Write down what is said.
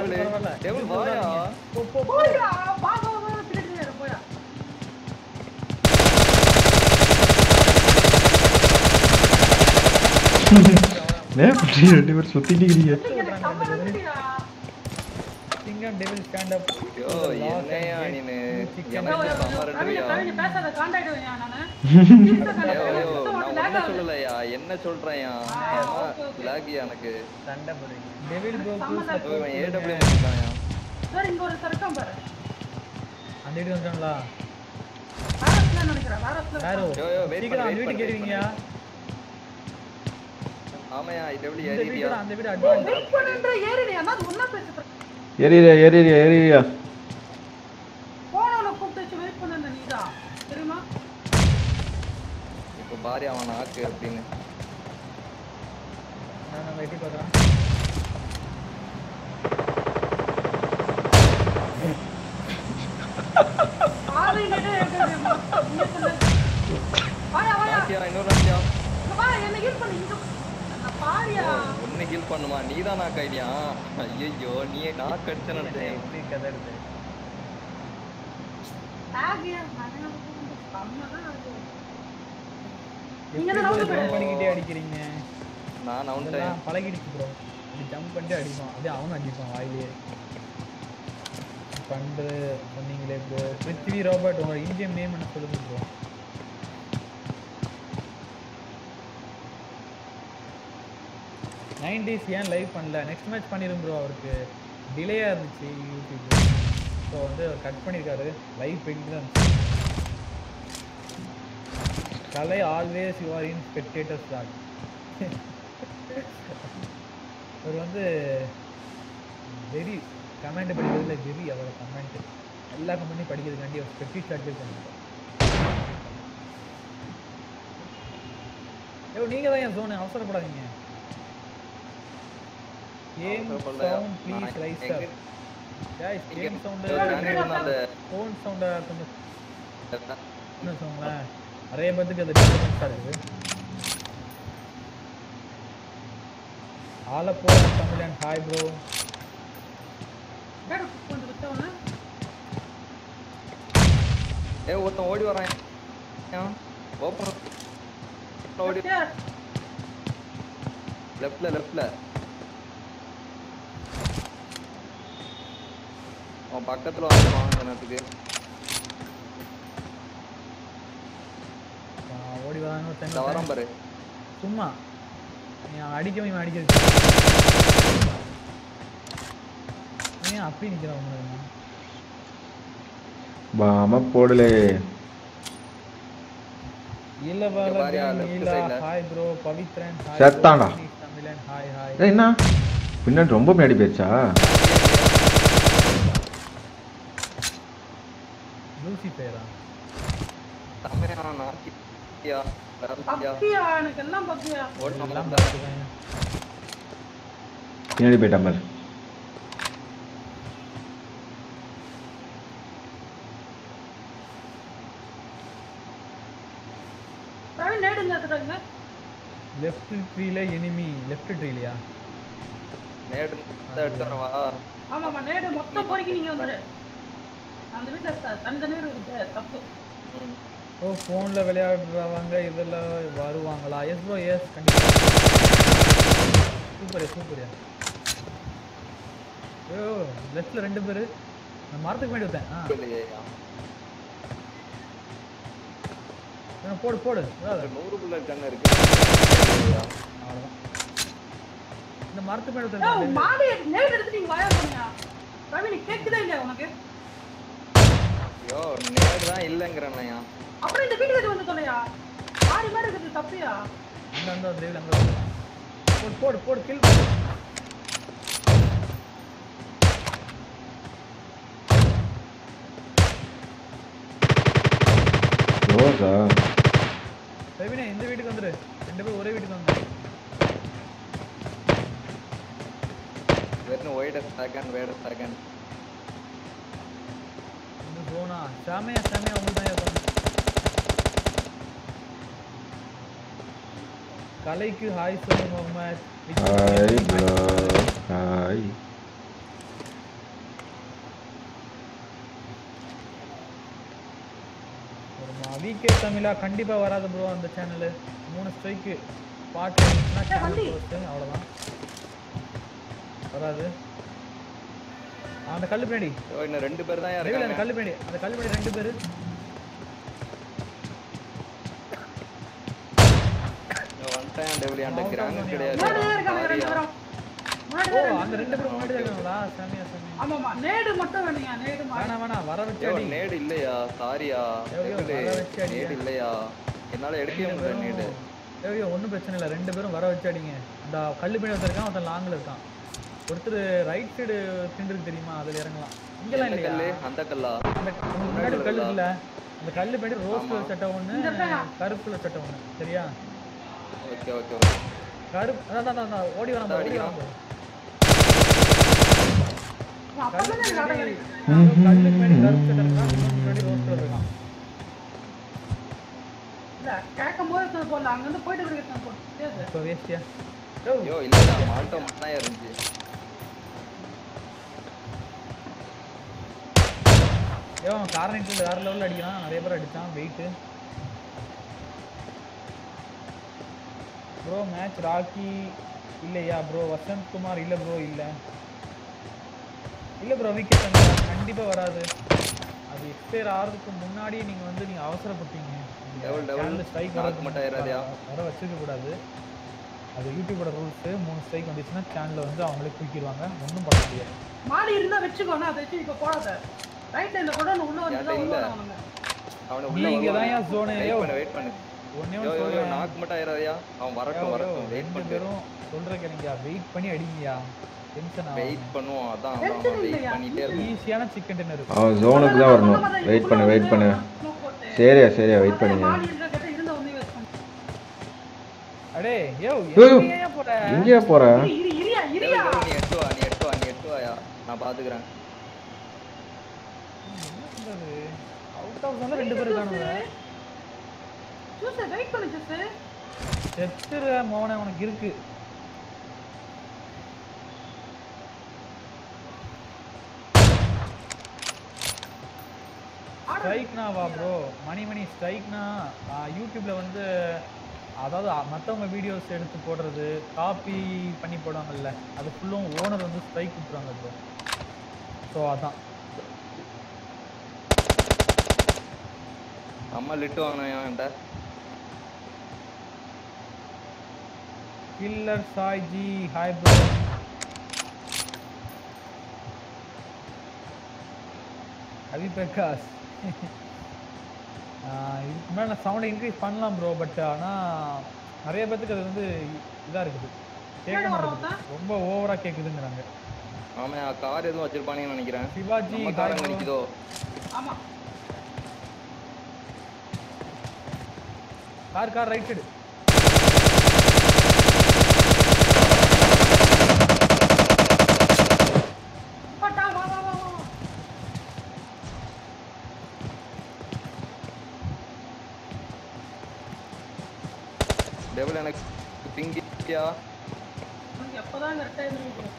Table பரவாயில்ல. Table இது வாயா விடாதீங்க. போ, போ, போ. போய்டா வா வா வா பின்னாடி இரு, போயா என்ன பண்ணி ரெண்டு பேரும் சுத்திட்டு இருக்கீங்க எனக்கு கம்ம வந்துட்டியா சிங்கம் டெவில் ஸ்டாண்ட் அப் ஐயோ என்னையா நீனு எனக்கு செம்ம ரெண்டுயா கவிஞ பேசாத காண்டாயிடுவேன் நானு ஐயோ ஐயோ நான் ஒன்னும் சொல்லலையா என்ன சொல்றேன்யா லாகியா எனக்கு சண்டை போடுறீங்க டெவில் கோகுல் ஐயோ, இவன் ஏடபிள்யூ இருக்கான்யா சார் இங்க ஒரு சரக்கம் பாரு அந்த வீடு வந்துட்டாங்களா வேறஸ்ல நினைக்கிறேன் வேறஸ்ல யாரோ யோ, யோ, wait சீக்கிரம் பண்ணு, அந்த wait வீட்டுக்கு பண்ணு, ஏறுவீங்கயா ஆமாயா டேபிள் இந்த வீடு ஏறியா அந்த வீடு அட்வான்ஸ் வெயிட் பண்ணுன்ற ஏறினியா நான் ஒண்ணா பேசுறேன் ஏறியா ஏறியா ஏறியா போனவன கூப்பிட்டு வச்சு வெயிட் பண்ணு நீதான் தெரியுமா இப்போ பாரி அவன் ஆக்கு அப்படின்னு நான் நம்ம எட்டி பார்க்குறேன் ஆறு நிமிடம் ஏறிடுமா நீ சொல்லு வாயா வாயா நாக்கியா இன்னொரு நாக்கியா இங்க வா என்ன ஹீல் பண்ணு இங்க நான் பாரியா ஒன்னு ஹீல் பண்ணுமா நீ தான் நாக் ஐடியா ஐயோ நீ நாக் அடிச்ச நினைச்சேன் எப்படி கதறுது ஆகியா நான் அம்மதான் அது நீங்க எப்படி என்ன நவுந்து ஜம்ப் போயிடு பண்ணிக்கிட்டே அடிக்கிறீங்க நான் நவுன்ட்டேன் இதெல்லாம் பழகிடுச்சு ப்ரோ இப்படி ஜம்ப் பண்ணிட்டு அடிப்பான் அப்படியே அவனும் அடிப்பான் வாயிலேயே பண்டு சொன்னீங்களே ப்ரோ பிருத்வி ராபர்ட் உங்களோட இந்தியன் நேம் என்ன சொல்லுங்க ப்ரோ நைன்டிஸ் ஏன் லைவ் பண்ணல நெக்ஸ்ட் மேட்ச் பண்ணிடும் ப்ரோ அவருக்கு டிலேயாக இருந்துச்சு யூடியூப்ல ஸோ வந்து அவர் கட் பண்ணியிருக்காரு லைவ் போயிட்டு தான் இருந்துச்சு Kalai always you are in spectator start அவர் வந்து வெரி கமெண்ட் படிக்கிறதுல வெரி அவரோட கமெண்ட் எல்லா கமெண்ட்டையும் படிக்கிறதுக்காண்டி அவர் ஸ்பெக்டி ஸ்டார்ட் பண்ணிட்டார் ஐயோ நீங்கள் தான் என் ஜோனு அவசரப்படாதீங்க கேம் அவசரப்படல. சவுண்ட் ப்ளீஸ் நான் ரைஸ் எங்க- அப் கைஸ் இங்க கேம் சவுண்டு நாங்க அந்த ஃபோன் சவுண்டை கொஞ்சம் என்ன சொல்லுங்களேன் நிறைய பேத்துக்கு அது டிஸ்டர்பன்ஸாக இருக்குது ஆலப்போ தமிழன் ஹாய் ப்ரோ டேடு கொஞ்சம் விட்டவன ஏ ஒருத்தன் ஓடி வரான் ஓப்பன் ஓடி லெஃப்ட்ல லெஃப்ட்ல அவன் பக்கத்துல வந்துருவான் அந்த நேரத்துக்கு ஓடி வராங்க இந்த ஒருத்தங்க வரான் பாரு சும்மா நீ அவன் அடிக்கவும் இவன் அடிக்கிறது ஏன் அப்படி நிற்கிறான் உங்களை பாம போடலே இல்ல இங்க பாரியா, left நீலா side ல. ஹாய் ப்ரோ பவித்ரன் ஹாய் செத்தான்டா. தமிழன் ஹாய் ஹாய் ஏய், என்ன பின்னாடி ரொம்ப பின்னாடி போயிடுச்சா லூசி பேரா தமிழா நாக்கியா வரலையா? பப்பியா எனக்கு எல்லாம் பப்பியா ஓடணும் எல்லாம் தான். பார்த்துக்கேன் பின்னாடி போயிட்டான் பாரு பிரவீன் நேடுங்க எடுத்துட்டாங்க லெஃப்ட் ட்ரீல எனிமி லெஃப்ட் ட்ரீலையா நேடு இந்த எடுத்துறேன் வா ஆமாமா நேடு மொத்தம் பொறுக்கி நீங்க வந்துரு அந்த வீட்டுல த- தனித்தனி வீடு இருக்கு தப்பு ம். ஓ ஃபோனில் விளையாடுறவங்க இதில் வருவாங்களா எஸ் ப்ரோ எஸ் கண்டிப்பாக சூப்பர் சூப்பர் ஐயோ லெஃப்டில் ரெண்டு பேர் நான் மரத்துக்கு முன்னாடி விட்டேன் ஆ இல்லையா இவனை போடு போடு விடாத. நூறு புல்லட் கண்ணு இருக்கு அவ்வளோதான் இந்த மரத்துக்கு முன்னாடி ஏய், ஒருத்தன் மாடி நேடு எடுத்து நீங்க வாயா போனியா பிரவீன் கேக்குதா இல்லையா உனக்கு ஐயோ நேடு தான் இல்லைங்கிறேன்யா அப்புறம் இந்த வீட்டுக்கு வந்து தொலையா மாறி மாறி இருக்குது தப்பியா அந்த அந்த டிரைவில் அங்கே போடு போடு போடு கில் போடு ரோஸா ரவினே இந்த வீட்டுக்கு வந்துரு ரெண்டு பேரும் ஒரே வீட்டுக்கு வந்துரு வெறும் ஒயிட் செகண்ட் வேட செகண்ட் இந்த ஜோனா செமையா செமையா உங்களுக்கு தான் இருக்கும் கலைக்கு ஹாய் சொல்லு Muhammad hi bro hi VK தமிழா கண்டிப்பா வராது ப்ரோ அந்த சேனல் மூணு ஸ்ட்ரைக்கு பாட்டு ஏய், வண்டி. அவ்வளோதான் வராது அந்த கல்லு பின்னாடி ஓ, இன்னும் ரெண்டு பேர் தான் ரவில அந்த இருக்காங்க கல்லு பின்னாடி அந்த கல்லு பின்னாடி ரெண்டு பேரு இதோ வந்துட்டேன் டெவிலி அந்த Out of கிராண்ட் money. கிடையாது முன்னாடி தான் இருக்காங்க ரெண்டு சாரியா. பேரும் முன்னாடி ஓ தான் அந்த ரெண்டு பேரும் முன்னாடி தான் இருக்காங்களா சாமியா சாமி ஆமாமா நேடு மட்டும் வேணுங்க நேடு மாதிரி வேணாம் வேணாம் வர வச்சு யோ அடி நேடு இல்லையா சாரியா யோ, யோ, டெவிலி வர வச்சு அடிங்க. நேடு இல்லையா என்னால எடுக்கவே ரெண்டு முடியல நேடு பேரும் ஐயோ ஒன்றும் பிரச்சனை இல்லை ரெண்டு பேரும் வர வச்சு அடிங்க இந்த கல்லு பின்னாடி ஒருத்தர் ஒருத்தன் லாங்கில் இருக்கான் ஒருத்தர் ரைட் சைடு திண்டுருக்கு தெரியுமா அதில் இறங்கலாம் இங்கெல்லாம் எந்த கல்லு இல்லையா அந்த கல்லா அந்த உங்க முன்னாடி கல் இருக்குல்ல அந்த கல்லு பின்னாடி ரோஸ் ஆமா. கலர் சட்டை ஒன்று இந்த இடத்துல. கருப்புல சட்டை ஒன்று சரியா ஓகே ஓகே ஓகே கருப்பு அதான் அதான், அதான் ஓடி வரான் பாரு, ஓடி அடிக்கலாம். வரான் பாரு. அப்பதான் எனக்கு ஆட பின்னாடி கிடைக்கும் கல்லுக்கு பின்னாடி கருப்பு சட்டை இருக்கான் இன்னொரு முன்னாடி ரோஸ் கலர் இருக்கான் இல்ல கேட்கும் போது எடுத்துட்டு போடல அங்க இருந்து போயிட்டு பிறகு எடுத்துட்டு போட்டு இப்போ வேஸ்டியா யோ இல்லையா மால்ட்டோ மட்டும் தான் இருந்துச்சு ஏன் அவன் காரணிட்டு வேற லெவலில் அடிக்கிறான் நிறைய பேர் அடிச்சான் வெயிட்டு ப்ரோ மேட்ச் ராக்கி இல்லையா ப்ரோ வசந்த் குமார் இல்லை ப்ரோ இல்லை இல்லை ப்ரோ விக்கெட் கண்டிப்பாக வராது அது எக்ஸ்பயர் ஆகிறதுக்கு முன்னாடி நீங்கள் வந்து நீங்கள் அவசரப்பட்டீங்க Double, double. ஸ்ட்ரைக் knock மட்டும் ஆயிராதயா? வர வச்சிருக்க கூடாது அது யூடியூபோட ரூல்ஸு மூணு ஸ்ட்ரைக் வந்துச்சுன்னா சேனலில் வந்து அவங்களே தூக்கிடுவாங்க ஒன்றும் பண்ண முடியாது மாடி இருந்தா வச்சுக்கோனா அதை வச்சு இப்ப போடாத ரைட் இந்த கூட உள்ள வந்து என்கிட்ட இல்ல. வருவானுங்க அவனை உள்ள நீங்க தான் வருவான். ஏன் zone Wait யோ. பண்ணு வெயிட் பண்ணு ஒன்றே யோ ஒன்று யோ யோ சொல்கிறேன் நாக்கு மட்டும் ஆயிராதயா அவன் வரட்டும் வரட்டும் வெயிட் ரெண்டு பண்ணு பேரும் சொல்ற கேளுங்கயா வெயிட் பண்ணி அடிங்கயா டென்ஷன் வெயிட் ஆகும் பண்ணுவோம் அதான் Tension அதான் வெயிட் இல்லையா? பண்ணிட்டே இருக்கும் ஈஸியான சிக்கன் டின்னர் அவன் ஜோனுக்கு தான் வரணும் வெயிட் பண்ணு வெயிட் பண்ணு சரியா சரியா வெயிட் பண்ணுங்க மாடி இருந்தா கேட்டா இருந்த ஒண்ணே வேஸ்ட் பண்ணு அடே யோ யோ. எங்கேயா போற எங்கேயா போற இரு, இரு இரியா இரியா டேய், டேய், நீ எட்டு வா நீ எட்டு வா நீ எட்டு வாயா நான் பாத்துக்கிறேன் என்ன பண்றது அவுட் ஆஃப் தான் ரெண்டு பேர் இருக்கானுங்க ஜூஸ் வெயிட் பண்ணு ஜூஸ் செத்துற மோனே உனக்கு இருக்கு ஸ்ட்ரைக்னா வா ப்ரோ மணி மணி ஸ்ட்ரைக்னா யூடியூப்ல வந்து அதாவது மற்றவங்க வீடியோஸ் எடுத்து போடுறது காப்பி பண்ணி போடுவாங்கல்ல அது ஃபுல்லும் ஓனர் வந்து ஸ்ட்ரைக் விட்டுருவாங்க ப்ரோ ஸோ அதான் அம்மா லிட்டு வாங்கினா என்கிட்ட killer Saiji hi bro Abhi Prakash ஆஹ் இதுக்கு மேலே நான் சவுண்டை இன்க்ரீஸ் பண்ணலாம் ப்ரோ பட் ஆனால் நிறைய பேத்துக்கு அது வந்து இதாக இருக்குது கேட்க ஏன் வர மாட்டேங்குது ரொம்ப ஓவராக கேட்குதுங்கிறாங்க ஆமா கார் எதுவும் வச்சிருப்பானேன்னு நினைக்கிறேன் சிவாஜி நம்ம hi கார் அங்க bro. நிக்குதோ ஆமா கார் கார் ரைட் சைடு பட்டா வா வா வா வா டெவல் எனக்கு திங்கியா உனக்கு எப்பதான் கரெக்டா இருக்கு